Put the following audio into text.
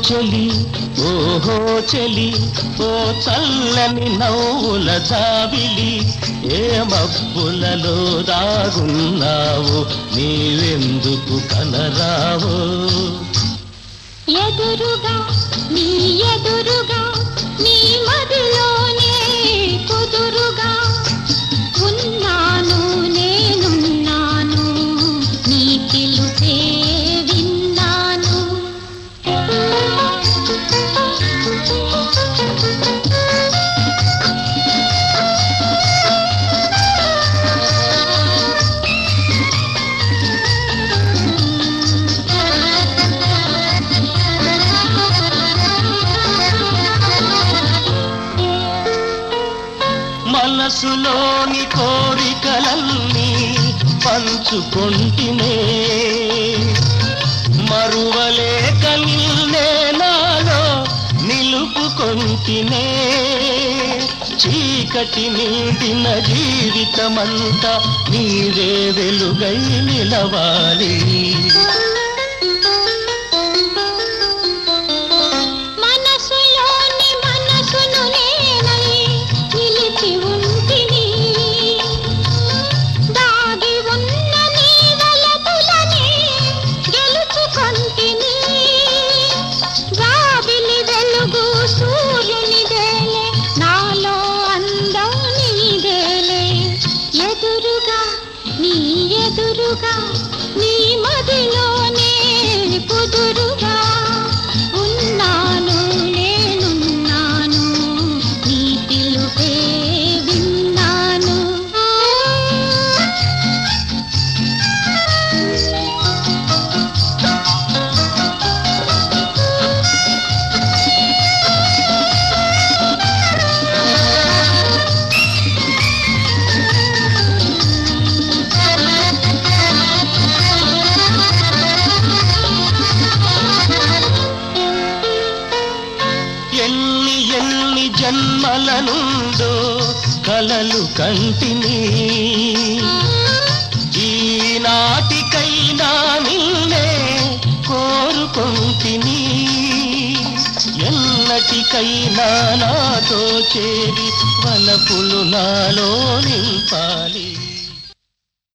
చెలి ఓహో చెలి ఓ చల్లని నవ్వుల జాబిలి ఏ మబ్బులలో దాగున్నావు నీవెందుకు కనరావు ఎదురుగా నీ ఎదురుగా నీ మదిలోనే కుదురుగా ఉన్నాను నేనున్నాను నీ పిలుపే విన్నాను మనసులోని కోరికలన్నీ పంచుకొంటినే మరువలేక నిన్నే నాలో నిలుపుకొంటినే చీకటి నిండిన జీవితమంతా నీరే వెలుగై నిలవాలి మనసులోని మనసును నేనై నిలిచి ఉంటిని దాగి ఉన్న నీ వలపులనే గెలుచుకొంటిని రావిలి వెలుగు సూర్యునిదేలే నాలో అందం నీదేలే ఎదురుగా నీ ఎదురుగా నీ మదిలోనే కుదురుగా ఉన్నాను నేనున్నాను నీ పిలుపే విన్నాను ఎన్ని ఎన్ని జన్మల నుండో కలలు కంటిని ఈనాటికైనా నిన్నే కోరుకొంటిని ఎన్నటికైనా నాతో చేరి వలపులు నాలో నింపాలి